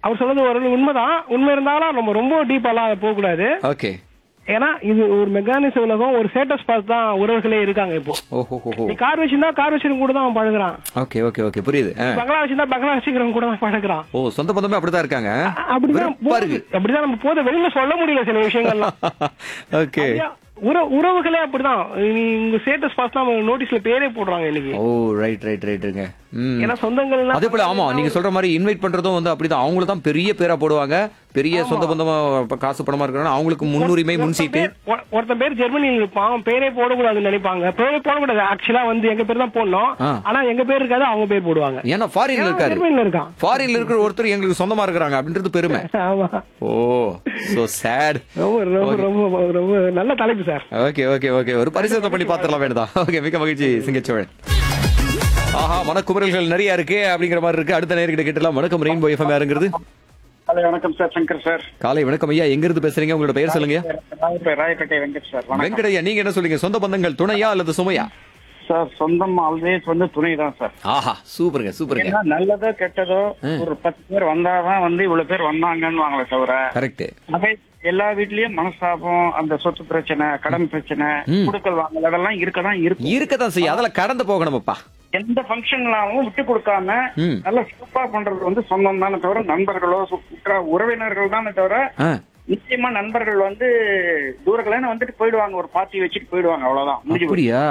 அவர் சொல்றது ஒரு உண்மைதான் உண்மை இருந்தாலும் நம்ம ரொம்ப டீப்பாலாம் போக கூடாது ஓகே ஏன்னா இது ஒரு மெக்கானிச உலகம் ஒரு ஸ்டேட்டஸ் பார்த்து தான் உறவுகளே இருக்காங்க இப்போ ஓஹோ நீ கார் வச்சிருந்தா கார் வச்சிருக்க கூட தான் அவன் பழகுறான் ஓகே ஓகே ஓகே புரியுது ஆ. பங்களா வச்சிருந்தா பங்களா வச்சுக்கிறவங்க கூட தான் பழகுறான் ஓ சொந்த பந்தமே அப்படிதான் இருக்காங்க அப்படிதான் வெறுப்பா போகுது. இருக்கு அப்படிதான் நம்ம போத வெளியில சொல்ல முடியல சில விஷயங்கள்லாம் ஓகே ஐயா, உற- உறவுகளே அப்படிதான் நீ உங்க ஸ்டேட்டஸ் பார்த்து நம்ம நோட்டீஸ்ல பேரே போடுறாங்க இன்னைக்கு ஓ ரைட் ரைட் ரைட்டுங்க ம் ஏன்னா சொந்தங்கள் அதே போல ஆமா நீங்க சொல்ற மாதிரி இன்வைட் பண்றதும் வந்து அப்படிதான் அவங்கள தான் பெரிய பேரா போடுவாங்க பெரிய சொந்த பந்தமா இப்ப காசு பணமா இருக்கிறாங்க அவங்களுக்கு முன்னுரிமை முன் சீட்டு ஒருத்தன் பேர் ஜெர்மனியில் இருப்பான் அவன் பேரே போடக்கூடாதுன்னு நினைப்பாங்க பேரே போடக்கூடாது ஆக்சுவலா வந்து எங்க பேர் தான் போடணும் ஆ. ஆனா எங்க பேர் இருக்காது அவங்க பேர் போடுவாங்க ஏன்னா ஃபாரின்ல இருக்காரு ஜெர்மனில இருக்கான் ஃபாரின்ல இருக்கிற ஒருத்தர் எங்களுக்கு சொந்தமா இருக்கிறாங்க அப்படின்றது பெருமை ஆமா ஓ சோ சேட் ரொம்ப ரொம்ப ரொம்ப ரொம்ப நல்ல தலைப்பு சார் ஓகே ஓகே ஓகே ஒரு பரிசோதனை பண்ணி பாத்திரலாம் வேண்டாம் ஓகே மிக்க மகிழ்ச்சி சிங்கச்சோழன் ஆஹா மனக்குமுறல்கள் நிறைய இருக்கு அப்படிங்கிற மாதிரி இருக்கு அடுத்த நேர்கிட்ட கேட்டலாம் வணக்கம் ரெயின்போ எஃப்எம் யாருங்கிறது ஹலோ வணக்கம் சார் சங்கர் சார் காலை வணக்கம் ஐயா எங்க இருந்து பேசுறீங்க உங்களோட பெயர் சொல்லுங்க ராயப்பே- ராயப்பேட்டை வெங்கட் சார் வணக்கம் வெங்கடையா நீங்க என்ன சொல்றீங்க சொந்த பந்தங்கள் துணையா அல்லது சுமையா சார் சொந்தம் ஆல்வேஸ் வந்து துணை தான் சார் ஆஹா சூப்பருங்க சூப்பருங்க ஏன்னா நல்லதோ கெட்டதோ ஒரு பத்து பேர் வந்தாதான் வந்து இவ்வளவு பேர் வந்தாங்கன்னு வாங்களே தவிர கரெக்ட் அதே எல்லா வீட்லயும் மனஸ்தாபம் அந்த சொத்து பிரச்சனை கடன் பிரச்சனை குடுக்கல் வாங்கல் அதெல்லாம் இருக்கதான் இருக்கும் இருக்கதான் செய்ய அதெல்லாம் கடந்து போகணுமப்பா எந்த ஃபங்க்ஷன்லாவும் விட்டு கொடுக்காம ம். நல்ல சிறப்பா பண்றது வந்து சொந்தம் தானே தவிர நண்பர்களோ சுற்ற உறவினர்கள் தானே தவிர ஆ, நிச்சயமா நண்பர்கள் வந்து தூரக்கலன்னு வந்துட்டு போயிடுவாங்க ஒரு பார்ட்டி வச்சுட்டு போயிடுவாங்க அவ்வளவுதான் முடிஞ்சு போச்சு. அப்படியா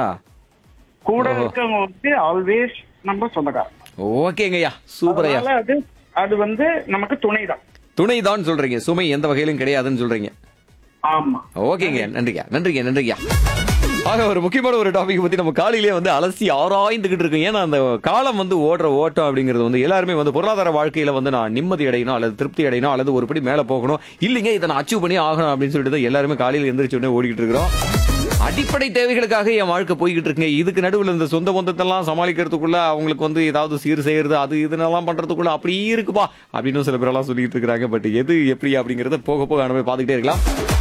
கூட இருக்கவங்க வந்து ஆல்வேஸ் நம்ம சொந்தக்காரன் ஓகேங்க ஐயா சூப்பர் ஐயா அதனால அது அது வந்து நமக்கு துணைதான் துணை தான் சொல்றீங்க சுமை எந்த வகையிலும் கிடையாதுன்னு சொல்றீங்க ஆமா ஓகேங்க நன்றிங்க நன்றிங்க நன்றிங்க ஆக ஒரு முக்கியமான ஒரு டாபிக் பத்தி நம்ம காலையிலேயே வந்து அலசி ஆராய்ந்துகிட்டு இருக்கோம் ஏன்னா அந்த காலம் வந்து ஓடுற ஓட்டம் அப்படிங்கிறது வந்து எல்லாருமே வந்து பொருளாதார வாழ்க்கையில வந்து நான் நிம்மதி அடையணும் அல்லது திருப்தி அடையணும் அல்லது ஒருபடி மேல போகணும் இல்லைங்க இதை நான் அச்சீவ் பண்ணி ஆகணும் அப்படின்னு சொல்லிட்டு தான் எல்லாருமே காலையில எந்திரிச்ச உடனே ஓடிக்கிட்டு இருக்கிறோம் அடிப்படை தேவைகளுக்காக என் வாழ்க்கை போய்கிட்டு இருக்குங்க இதுக்கு நடுவில் இந்த சொந்த பந்தத்தெல்லாம் சமாளிக்கிறதுக்குள்ள அவங்களுக்கு வந்து ஏதாவது சீர் செய்யறது அது இதனெல்லாம் பண்றதுக்குள்ள அப்படி இருக்குப்பா அப்படின்னு சில பேரெல்லாம் சொல்லிட்டு இருக்காங்க பட் எது எப்படி அப்படிங்கறத போக போக நம்ம பார்த்துக்கிட்டே இருக்கலாம்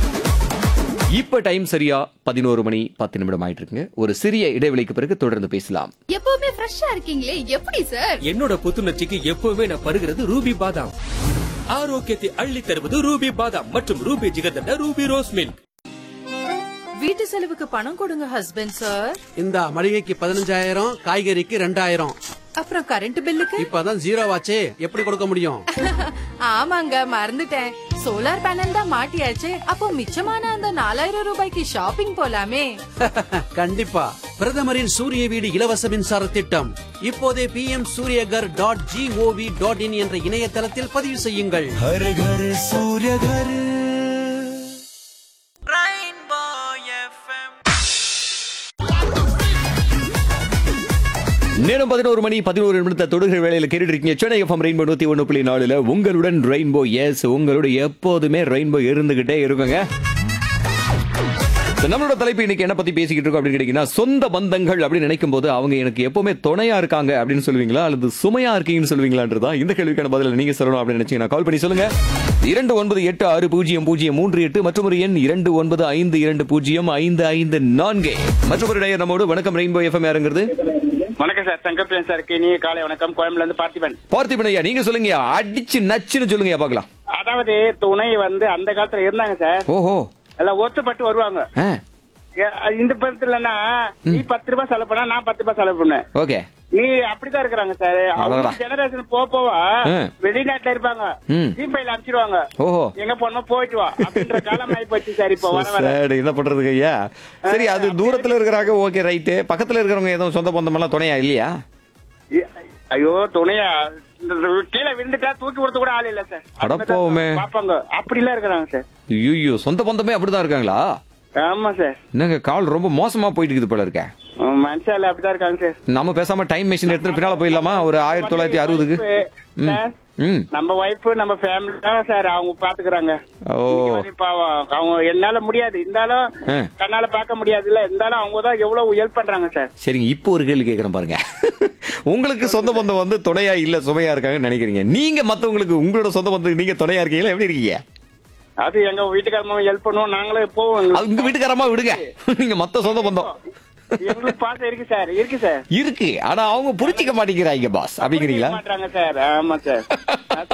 இப்ப டைம் சரியா பதினோரு மணி பத்து நிமிடம் ஆயிட்டு இருக்குங்க ஒரு சிறிய இடைவெளிக்கு பிறகு தொடர்ந்து பேசலாம் எப்பவுமே ஃப்ரெஷ்ஷா இருக்கீங்களே எப்படி சார் என்னோட புத்துணர்ச்சிக்கு எப்பவுமே நான் பருகிறது ரூபி பாதாம் ஆரோக்கியத்தை அள்ளி தருவது ரூபி பாதாம் மற்றும் Ruby jigarthanda Ruby rose milk வீட்டு செலவுக்கு பணம் கொடுங்க ஹஸ்பண்ட் சார் இந்த மளிகைக்கு பதினஞ்சாயிரம் காய்கறிக்கு ரெண்டாயிரம் அப்புறம் கரண்ட் பில்லுக்கு இப்பதான் ஜீரோ ஆச்சே எப்படி கொடுக்க முடியும் ஆமாங்க மறந்துட்டேன் சோலார் பேனல் தான் மாட்டியாச்சு அப்போ மிச்சமான அந்த நாலாயிரம் ரூபாய்க்கு ஷாப்பிங் போலாமே கண்டிப்பா பிரதமரின் சூரிய வீடு இலவச மின்சார திட்டம் இப்போதே P M Suryaghar dot G O V dot in என்ற இணையதளத்தில் பதிவு செய்யுங்கள் நேரம் பதினோரு மணி பதினோரு நிமிடத்தை தொடுகிற வேலையில கேட்டுட்டு இருக்கீங்க சென்னை எஃப்எம் ரெயின்போ நூத்தி ஒண்ணு புள்ளி நாலுல உங்களுடன் ரெயின்போ எஸ் உங்களோட எப்போதுமே ரெயின்போ இருந்துகிட்டே இருக்குங்க So, நம்மளோட தலைப்பு இன்னைக்கு என்ன பத்தி பேசிக்கிட்டு இருக்கோம் அப்படின்னு கேட்டீங்கன்னா சொந்த பந்தங்கள் அப்படின்னு நினைக்கும் போது அவங்க எனக்கு எப்பவுமே துணையா இருக்காங்க அப்படின்னு சொல்லுவீங்களா அல்லது சுமையா இருக்கீங்கன்னு சொல்லுவீங்களான்றதா இந்த கேள்விக்கான பதில நீங்க சொல்லணும் அப்படின்னு நினைச்சீங்கன்னா கால் பண்ணி சொல்லுங்க இரண்டு ஒன்பது எட்டு ஆறு பூஜ்ஜியம் பூஜ்ஜியம் மூன்று எட்டு மற்றும் ஒரு எண் இரண்டு ஒன்பது ஐந்து இரண்டு பூஜ்ஜியம் ஐந்து ஐந்து நான்கு மற்றும் ஒரு நேயர் நம்மோடு வணக்கம் ரெயின்போ எஃப்எம் யாருங்கிறது வணக்கம் சார் சங்கர் சார் இனி காலை வணக்கம் கோயம்புல இருந்து பார்த்திபன் பார்த்திபன் ஐயா நீங்க சொல்லுங்க அடிச்சு நச்சுன்னு சொல்லுங்க பார்க்கலாம் அதாவது துணை வந்து அந்த காலத்துல இருந்தாங்க சார் ஓஹோ எல்லாம் ஒத்துப்பட்டு வருவாங்க ஆ ஏ, இந்த படத்துலன்னா நீ பத்து ரூபாய் செலவு பண்ணா நான் பத்து ரூபாய் செலவு பண்ணேன் ஓகே நீ அப்படிதான் இருக்கிறாங்க சார் அவங்க அடடா. ஜெனரேஷன் போக போவா ஆ. வெளிநாட்டுல இருப்பாங்க ம். ஜிபேல அனுப்பிச்சிருவாங்க ஓஹோ எங்க போனோம் போயிட்டு வா அப்படின்ற காலம் ஆகி போச்சு சார் இப்போ வர வர sad. என்ன பண்றதுக்கு ஐயா சரி அது தூரத்துல இருக்கிறாங்க ஓகே ரைட்டு பக்கத்துல இருக்கிறவங்க எதுவும் சொந்த பந்தம் எல்லாம் துணையா இல்லையா ஐ- ஐயோ துணையா இந்த கீழே விழுந்துட்டா தூக்கி கொடுத்து கூட ஆள் இல்ல சார் அடப்போவுமே. பாப்பாங்க அப்படி எல்லாம் இருக்கிறாங்க சார் ஐயோ சொந்த பந்தமே அப்படிதான் இருக்காங்களா ஆமா சார் என்னங்க கால் ரொம்ப மோசமா போயிட்டு இருக்குது போல இருக்க மனுஷால அப்படிதான் இருக்காங்க சார் நம்ம பேசாம டைம் மிஷின் எடுத்துட்டு பின்னால போயிடலாமா ஒரு ஆயிரத்தி தொள்ளாயிரத்தி அறுபதுக்கு ம். சார், ம் நம்ம ஒய்ஃப் நம்ம ஃபேமிலி தான் சார் அவங்க பாத்துக்கிறாங்க ஓ இன்னைக்கு வந்து பாவம் அவங்க என்னால முடியாது இருந்தாலும் ஆ. கண்ணால பார்க்க முடியாதுல்ல இருந்தாலும் அவங்க தான் எவ்வளவு ஹெல்ப் பண்றாங்க சார் சரிங்க இப்போ ஒரு கேள்வி கேட்கறேன் பாருங்க உங்களுக்கு சொந்த பந்தம் வந்து துணையா இல்ல சுமையா இருக்காங்கன்னு நினைக்கிறீங்க நீங்க மத்தவங்களுக்கு உங்களோட சொந்த பந்தத்துக்கு நீங்க துணையா இருக்கீங்களா எப்படி இருக்கீங்க அது எங்க வீட்டுக்காரமா ஹெல்ப் பண்ணுவோம் நாங்களும் போவோம் அது உங்க வீட்டுக்காரமா விடுங்க நீங்க மத்த சொந்த பந்தம் எங்களுக்கு பாசம் இருக்கு சார் இருக்கு சார் இருக்கு ஆனா அவங்க புரிஞ்சிக்க மாட்டேங்கிறாங்க பாஸ் அப்படிங்கிறீங்களா மாட்டாங்க சார் ஆமா சார்